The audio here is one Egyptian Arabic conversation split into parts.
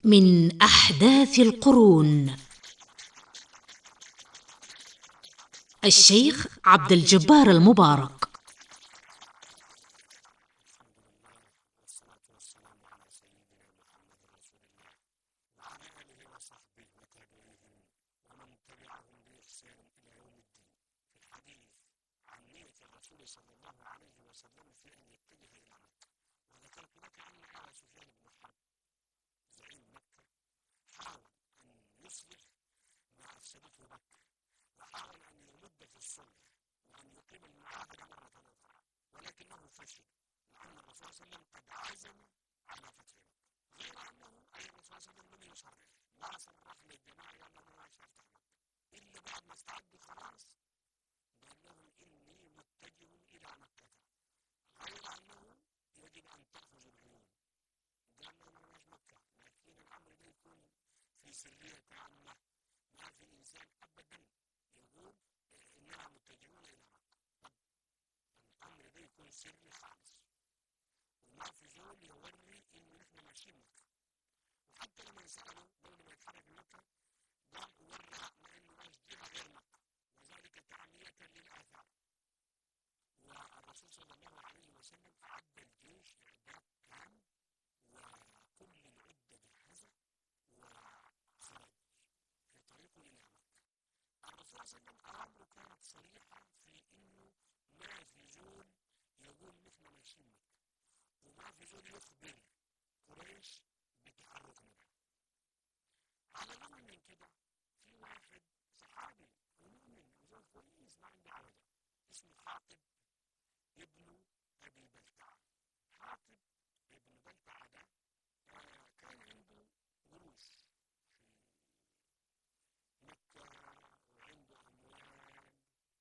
من أحداث القرون الشيخ عبد الجبار المبارك صلى الله عليه وسلم في أن يتجه إلى مكة وذكرت لك أن أبا سفيان بن حرب زعيم مكة حاول أن يصلح ما أفسدته مكة وحاول أن يمد في الصلح وأن يقيم المعاهدة مرة أخرى ولكنه فشل لأن الرسول صلى الله عليه وسلم قد عزم على فتح مكة غير أنه أي الرسول صلى الله عليه وسلم لم يصرح ما صرح للجماعة أنه ما يفتح مكة إلا بعد ما استعدوا خلاص قال لهم إني متجه إلى مكة غير أنه يجب أن تأخذوا العيون قال لهم مش مكة لكن الأمر لا يكون في سرية عامة ما في إنسان أبدا يقول إننا متجهون إلى مكة الأمر لا يكون سري خالص وما في زول يوري إنه نحن ماشيين مكة وحتى لما سألوا قبل ما يتحرك مكة قال ورى ما إنه ماشي جهة غير مكة وذلك تعمية للآثار والرسول صلى الله عليه وسلم أعد الجيش إعداد تام وكل العدة جهزت وخرج في طريقه إلى مكة الرسول صلى الله عليه وسلم أوامره كانت صريحة في إنه ما في زول يقول نحن ماشيين مكة وما في زول يخبر قريش بتحركنا على الرغم من كده في واحد صحابي ومؤمن وزول كويس ما عنده عوجة اسمه حاطب ابن أبي بلتعة حاطب ابن بلتعة ده آه كان عنده قروش في مكة وعنده أموال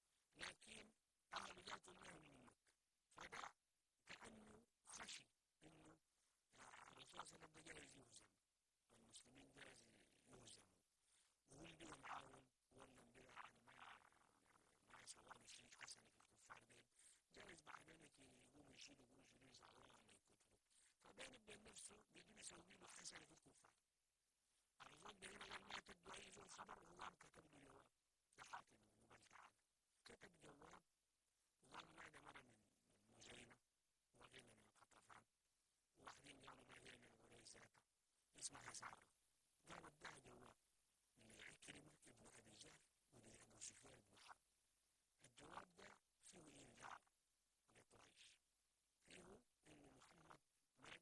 لكن أهل ذاته ما من مكة فده كأنه خشي إنه الرسول صلى الله عليه وسلم جايز يهزم والمسلمين جايز يهزموا وهو اللي معاون ولا بقى على ما ما سواني شيء حسن في الكفار دين جايز بعدينك يقوموا يشيلوا قروش يلوز عليها ولا يقتلوا فبين بين نفسه بيجيب يسوي له حسنة في الكفار الرسول ده هنا لما تبدو أي زول خبر هو كتب له جواب في حاتم بن بلتعة كتب جواب وقال ما ده مرة من مزينة وغيرنا من القطفان واخرين قالوا ما هي من غريزات اسمها سارة قالوا اداها جواب لعكرمة ابن أبي جهل ولأبو سفيان بن حرب الجواب ده فيه إنذار لقريش فيه إن محمد مرد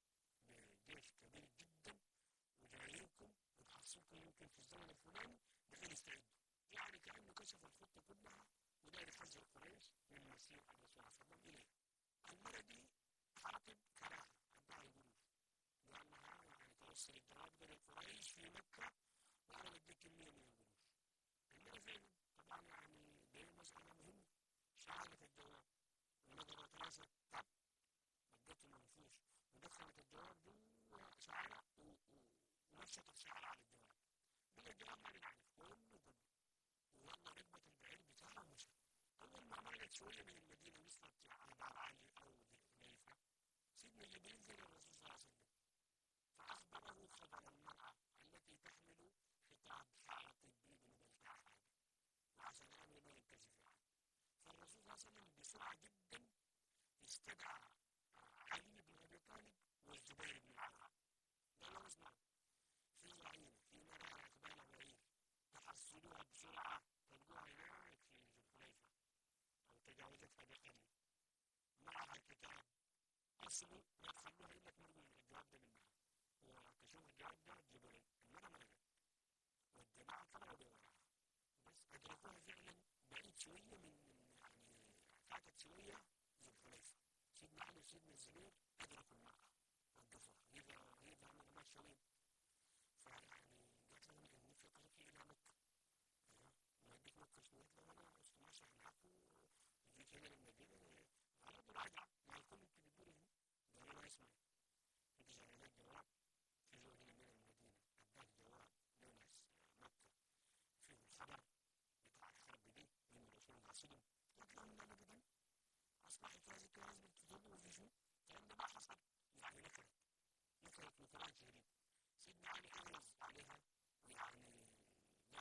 بجيش كبير جدا وجايينكم وتحصلكم يمكن في الزمن الفلاني دحين استعدوا يعني كأنه كشف الخطة كلها وداير يحذر قريش من مسير الرسول صلى الله عليه وسلم إليه المرة دي حاطب كراهة أدعى القروش قال لها يعني توصل الجواب ده لقريش في مكة وأنا بديك كمية من القروش المرة فعلا طبعا يعني دي مسألة مهمة شعلت الجواب ونظرت ثلاثة تب ودته النفوس ودخلت الجواب جوه شعرة ونشطت شعرة على الجواب بقى الجواب ما بنعرف كله كله ويلا ركبت البعير بتاعها ومشى أول ما مالت شوية من المدينة وصلت على باب علي أو ذي حليفة سيدنا جبريل زي الرسول صلى الله عليه وسلم فأخبره خبر المرأة التي تحمل خطاب حاطب ابن بلتعة هذا وعشان الأمر ما ينكشف يعني فالرسول صلى الله عليه وسلم بسرعة جدا استدعى علي بن أبي طالب والزبير بن العوام قال له اسمعوا في ضعينة في مرأة أقبال بعير تحصلوها بسرعة تلقوها هناك في ذو الحليفة أو تجاوزتها بقليل معها كتاب أصله ما تخلوها إلا تمرقوا الجواب ده منها وكشوف الجواب ده جبريل المرة ما جت والجماعة طلعوا بوراها بس أدركوها فعلا بعيد شوية من يعني فاتت شوية ذو الحليفة سيدنا علي وسيدنا الزبير أدركوا المرأة وقفوها هي هي فاهمة ماشية وين فيعني قالت لهم إني في طريقي إلى مكة نوديك مكة شنو قلت لها أنا أصل ماشي هناك وجيت هنا للمدينة غلط راجع ما يكون أنت بتقولي هنا قالوا لا اسمعي أنت شغالات جواب في زول هنا من المدينة أداك جواب لناس مكة فيه الخبر بتاع الحرب دي من الرسول الله صلى الله عليه وسلم قلت لهم لا أبدا أصبحت هذه الكلام بتدور في شو الكلام ده ما حصل يعني نكرت نكرت نكرات شديد سيدنا علي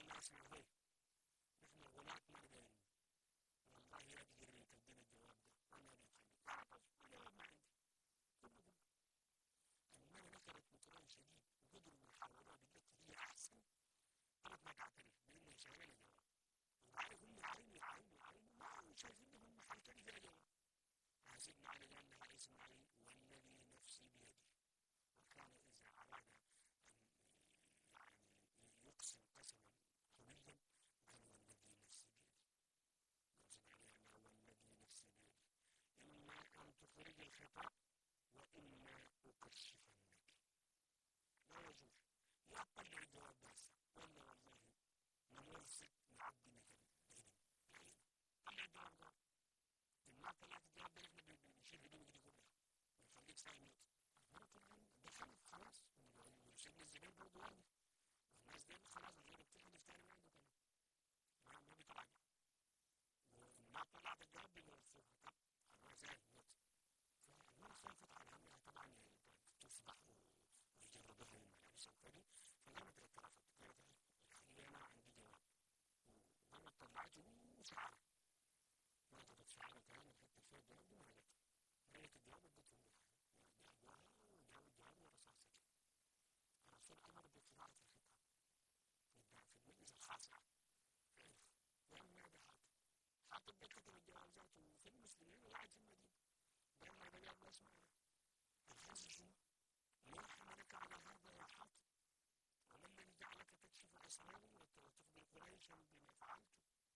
الله اسمع هيك نحن غلاة ما دايم والله لا تقدر تدينا الجواب ده وانا بيخليك اعطش الجواب ما عندي كله كله المرة نكرت نكران شديد وقدروا من يحولوها بالتي هي احسن قالت ما تعترف بان شايله لي جواب وبعدين هم عيني عيني عيني ما شايفين هم حيتري فيها جواب حسبنا على لانها اسمعي والذي نفسي بيده وكان اذا اراد ان يعني يقسم قسما قويا قال والذي نفسي بيده يقسم عليها انه والذي نفسي بيده اما ان تخرج الخطاب واما اكشفنك لا يجوز يا طلع الجواب بس ولا والله نمسك نعدي مثلا بعيدا بعيدا طلع الجواب ده ما طلعت الجواب ده احنا بنشيل هدومك دي كلها ونخليك سايق نقطة ما طلع دخلت خلاص وسيبنا الزبائن برضه واقف والناس دي خلاص غير بتحدث تاني ما عنده كلام ما ما بتراجع وما طلعت الجواب بيرفضها طب خلاص سايق نقطة فالناس خافت على انها طبعا تصبح ويجربها الملابس وكذا فقامت اعترفت قالت الحقيقة أنا عندي جواب وقامت طلعته وشعرت ما تبت شعرها كمان حتى فيها الجواب دي ما عرفت قالت الجواب ادته بأبوها وجاب الجواب ورصاصة الرسول أمر بقراءة الخطاب في المجلس الخاصة عرف وأما هذا حاتم حاتم ده كتب الجواب ذاته في المسلمين وقاعد في المدينة قال هذا جاب ناس معنا الحزن شنو؟ ما حملك على هذا يا حاتم وما الذي جعلك تكشف اسراري وتخبر قريشا بما فعلت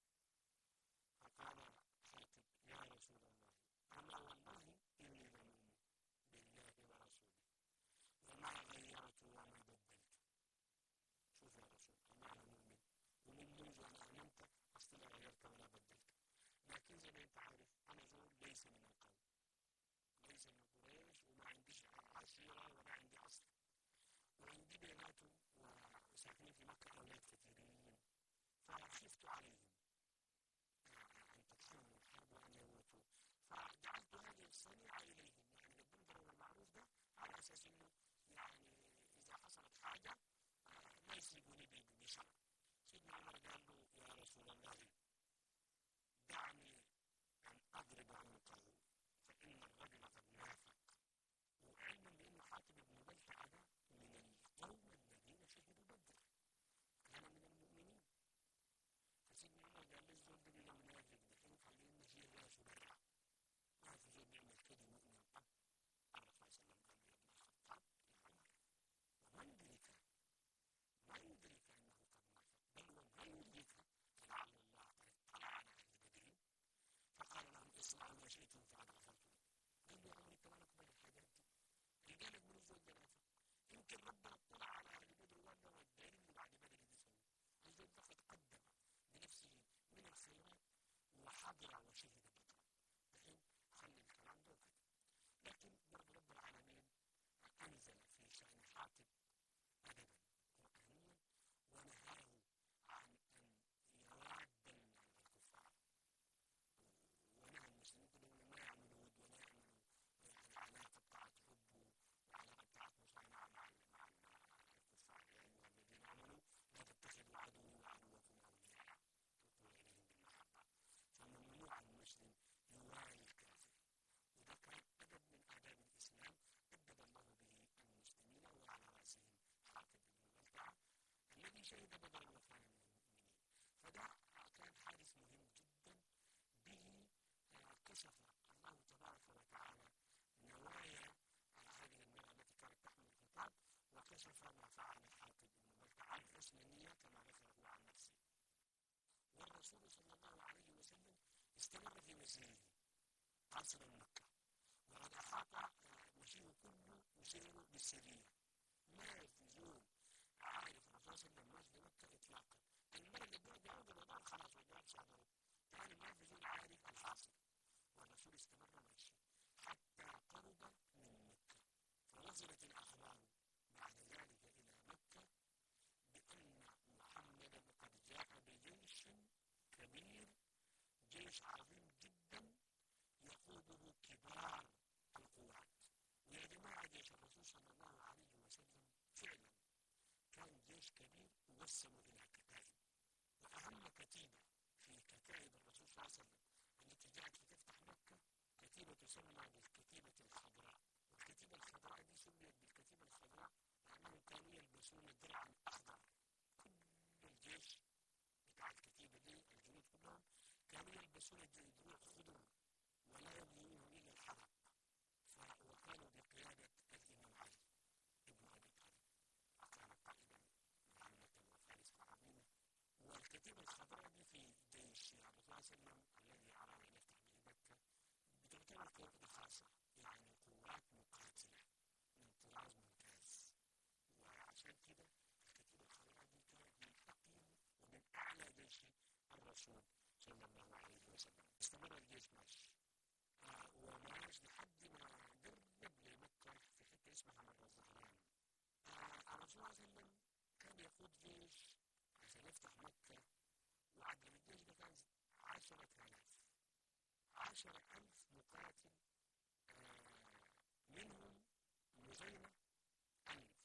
فقال حاتم يا رسول الله اما والله اني لمؤمن بالله ورسوله وما غيرت وما بدلت شوف يا رسول انا مؤمن ومن منذ ان امنت اصلا غيرت ولا بدلت لكن زي ما انت عارف انا زول ليس من القوم ليس من قريش وما عنديش عشيره ولا عندي اصل وعندي بيناتهم وساكنين في مكة أولاد كثيرين فخفت عليهم أن تدخلوا الحرب وأن يموتوا فجعلت هذه الصنيعة إليهم يعني قدمت لهم المعروف ده على أساس إنه يعني إذا حصلت حاجة ما يسيبوني بشر سيدنا عمر قال له يا رسول الله دعني أن أضرب عنقه فإن الرجل قد نافق وعلما بأن حاتم بن بلتع ده من القوم الذين شهدوا بدر كان من المؤمنين فسيدنا عمر قال للزول ده من المنافق ده كانوا خلينا نشيل راسه برا ما في زول بيعمل كده مؤمن قد الرسول صلى الله عليه وسلم قال له يا ابن الخطاب يا عمر ومن درك من درك انه قد نافق بل ومن درك فلعل الله قد اطلع على اهل بدر فقال لهم اصنعوا ما شئتم فقد غفرت لكم قال له يا عمر انت مالك بين الحاجات دي رجالك من الزوج ده نافق يمكن ربنا اطلع على اهل بدر وقال والدليل اللي بعد بدر دي سووا الزوج ده قد قدم بنفسه من الخيرات وحضر وشهد بدرا الحين خلي الكلام ده وكده لكن برضه رب العالمين انزل في شان حاتم ادبا قرانيا ونهاه عن ان يراد الكفار ونهى المسلمين كلهم ما يعملوا ود ولا يعملوا يعني علاقه بتاعت حب وعلاقه بتاعت مصانعه مع مع الكفار يا ايها الذين امنوا لا تتخذوا عدوي وعدوكم اولياء تلقون اليهم بالمحبه فممنوع المسلم يوالي الكافر وده كان ادب من اداب الاسلام ادب الله به المسلمين وعلى راسهم حاتم بن بلتعه الذي شهد بدرا وكان من المؤمنين فده كان حادث مهم جدا به كشف الله تبارك وتعالى نوايا هذه المرأة التي كانت تحمل الخطاب وكشف ما فعل حاتم بن بلتعه عن حسن النية كما ذكره عن نفسه والرسول صلى الله عليه وسلم استمر في مسيره قاصدا مكة وقد أحاط مشيه كله مسيره بالسرية ما في زول عارف الرسول صلى الله عليه وسلم مكة إطلاقا المرة اللي بعد يعود الوضع خلاص والجواب صادره ثاني ما في زول عارف الحاصل والرسول استمر ماشي حتى قرب من مكة فوصلت الأخبار بعد ذلك إلى مكة بأن محمدا قد جاء بجيش كبير جيش عظيم جدا يقوده كبار القوات ويا جماعة جيش الرسول صلى الله عليه وسلم فعلا كان جيش كبير وقسموا إلى كتائب كتيبة في كتائب الرسول صلى الله عليه وسلم التي جاءت لتفتح مكة كتيبة تسمى بالكتيبة الخضراء والكتيبة الخضراء دي سميت بالكتيبة الخضراء لأنهم كانوا يلبسون درعا أخضر كل الجيش بتاع الكتيبة دي الجنود كلهم كانوا يلبسون دروع خضر ولا يبينهم إلا الحرق ف- وكانوا بقيادة الإمام علي ابن أبي طالب وكان قائدا مهمة وفارسا عظيما والكتيبة الخضراء دي في جيش الرسول صلى الله عليه وسلم الذي أراد أن يفتح به مكة بتعتبر قوة خاصة يعني قوات مقاتلة من طراز ممتاز وعشان كده الكتيبة الخضراء دي كانت من حقيم ومن أعلى جيش الرسول صلى الله عليه وسلم استمر الجيش ماشي آه، وماش لحد ما قرب لمكة في حتة اسمها مر الظهران آه، الرسول صلى الله عليه وسلم كان يقود جيش عشان يفتح مكة وعدد الجيش ده كان عشرة آلاف عشرة ألف مقاتل آه، منهم مزينة ألف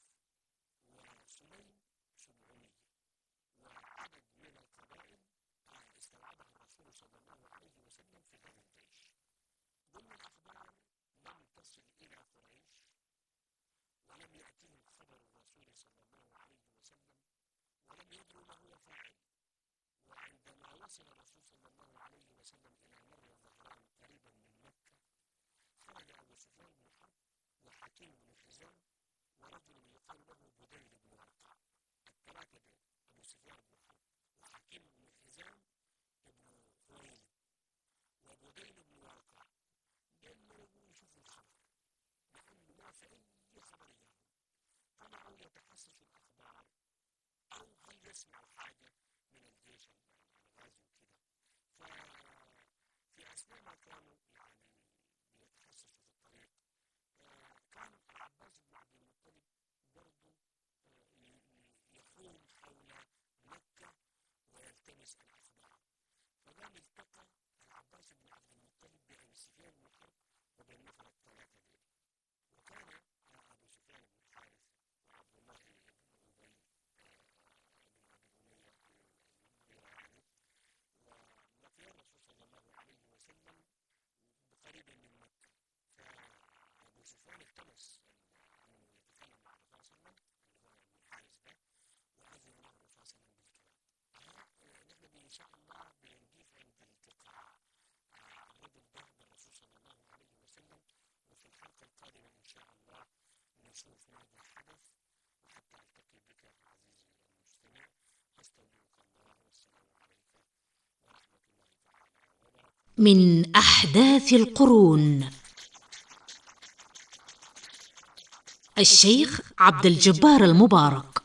وسليم سبعمية وعدد من القبائل آه، استوعبها الرسول صلى الله عليه وسلم في هذا الجيش ضمن الأخبار لم تصل إلى قريش ولم يأتهم خبر الرسول صلى الله عليه وسلم ولم يدروا ما هو فاعل وعندما وصل الرسول صلى الله عليه وسلم إلى مر الظهران قريبا من مكة خرج أبو سفيان بن حرب وحكيم بن حزام ورجل يقال له بديل بن ورقاء الثلاثة دول أبو سفيان بن حرب وحكيم بن حزام ابن خويلد وبديل بن ورقاء قالوا يشوفوا الخبر لأنه ما في أي خبر إياهم طلعوا يتحسسوا الأخبار أو هل يسمعوا حاجة من الجيش الغازي وكده ففي أثناء ما كانوا يعني بيتحسسوا في الطريق آه، كان العباس بن عبد المطلب برضه آه، ي- ي- يحوم حول مكة ويلتمس الأخبار فقام التقى العباس بن عبد المطلب بأبي سفيان بن حرب وبالنفر الثلاثة دول وكان آه، أبو سفيان بن الحارث وعبد الله بن أبي آه، بن أبي أمية المغيرة يعني ولقي الرسول صلى الله عليه وسلم قريبا من مكة فأبو سفيان التمس ال- أنه يتكلم مع الرسول صلى الله عليه وسلم اللي هو ابن الحارث ده وأذن له الرسول صلى الله عليه وسلم بالكلام آه، نحن إن شاء الله بنجيب عند التقاء آه، الرجل ده بالرسول صلى الله عليه وسلم وفي الحلقة القادمة إن شاء الله نشوف ماذا حدث وحتى ألتقي بك عزيزي المستمع أستودعك الله والسلام عليك ورحمة الله تعالى وبركاته من أحداث القرون الشيخ عبد الجبار المبارك